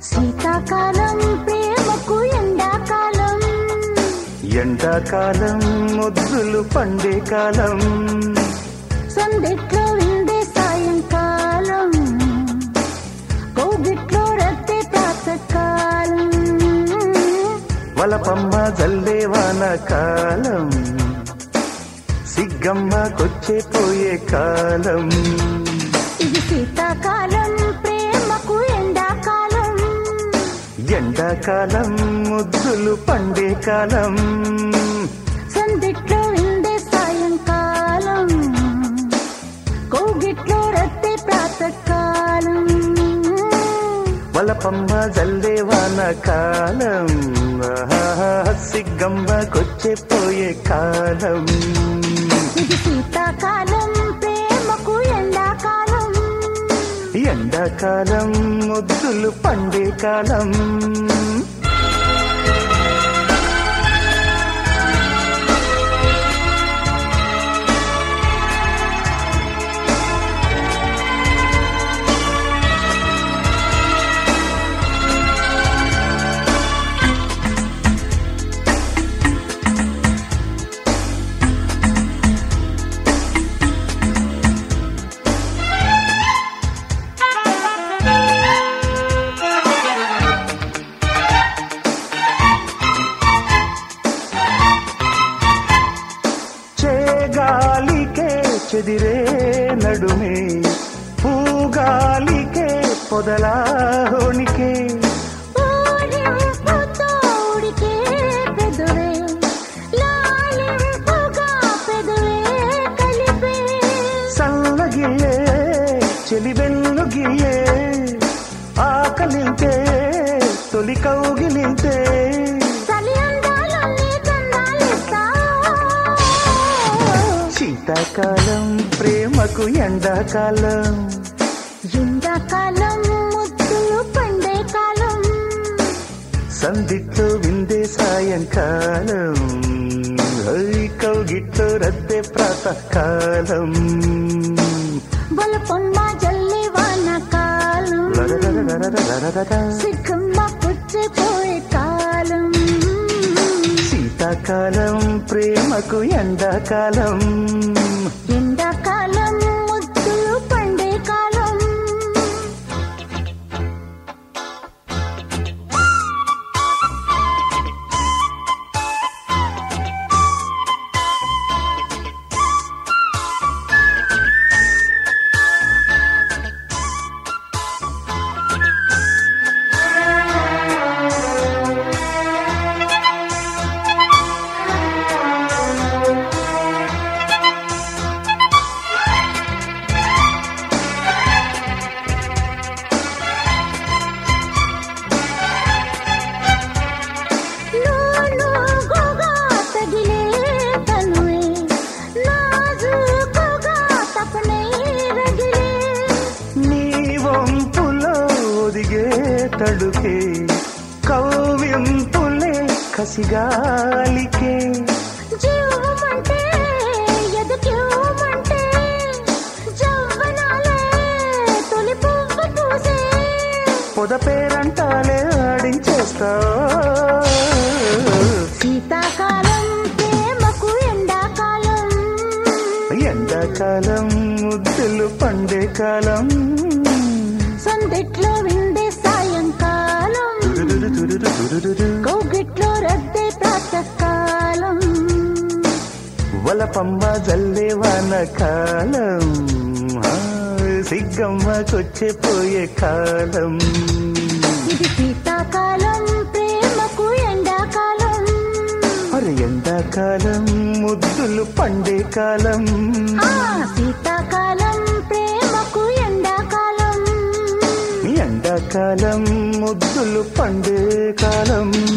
శీతాకాలం ప్రేమకు ఎండాకాలం ఎండాకాలం ముద్దులు పండే కాలం సందిట్లో విందే సాయంకాలం కౌగిట్లో రద్దె ప్రాతకాలం వలపమ్మ జల్లే వాన కాలం సిగ్గమ్మ కొచ్చే పోయే కాలం ఇది శీతాకాలం ప్రేమకు ఎండాకాలం ఎండాకాలం ముద్దులు పండే కాలం సందిట్లో విందే సాయంకాలం కౌగిట్లో రద్దె ప్రాతకాలం వలపమ్మ జల్లే వాన కాలం ఆహా, సిగ్గమ్మ కొచ్చే పోయే కాలం ఇది శీతాకాలం ప్రేమకు ఎండాకాలం ఎండాకాలం ముద్దులు పండే కాలం చేగాలికే చెదిరే నడుమే పూగాలికే పొదలాహోనికే ఊరింపుతో ఉడికే పెదవే, లాలింపుగా పెదవే కలిపే. సల్లగిల్లే చెలివెల్లుగిల్లే ఆకలింతే తొలి కౌగిలింతే చలి అందాలన్నీ చందాలిస్తా. శీతాకాలం ప్రేమకు ఎండాకాలం ఎండాకాలం ముద్దులు పండే కాలం సందిట్లో విందే సాయంకాలం హై కౌగిట్లో రద్దే ప్రాతకాలం బలపొమ్మ జల్లి వానకాలం సిగ్గమ్మ పుచ్చిపోయే కాలం శీతాకాలం ప్రేమకు ఎండాకాలం ఎండాకాలం ముద్దులు పండే కాలం నూనూగుగా తగిలే తనువే, నాజూకుగా తపనే రగిలే. నీ వంపులో ఒదిగే తడుకే కవ్వింపులే కసిగాలికే జీవమంటే ఎదకివ్వమంటే జవ్వనాలే తొలి పువ్వు పూసే. పొద పేరంటాలే ఆడించేస్తా శీతాకాలం ప్రేమకు ఎండాకాలం ఎండాకాలం ముద్దులు పండే కాలం సందిట్లో విందే సాయంకాలం తురురురు తురురు తురురురు. కౌగిట్లో రద్దే ప్రాతకాలం వలపమ్మ జల్లే వాన కాలం ఆ, సిగ్గమ్మ కొచ్చే పోయే కాలం ఇది శీతాకాలం ప్రేమకు ఎండాకాలం మరి ఎండాకాలం ముద్దులు పండే కాలం ఆ శీతాకాలం ప్రేమకు ఎండాకాలం ఎండాకాలం ముద్దులు పండే కాలం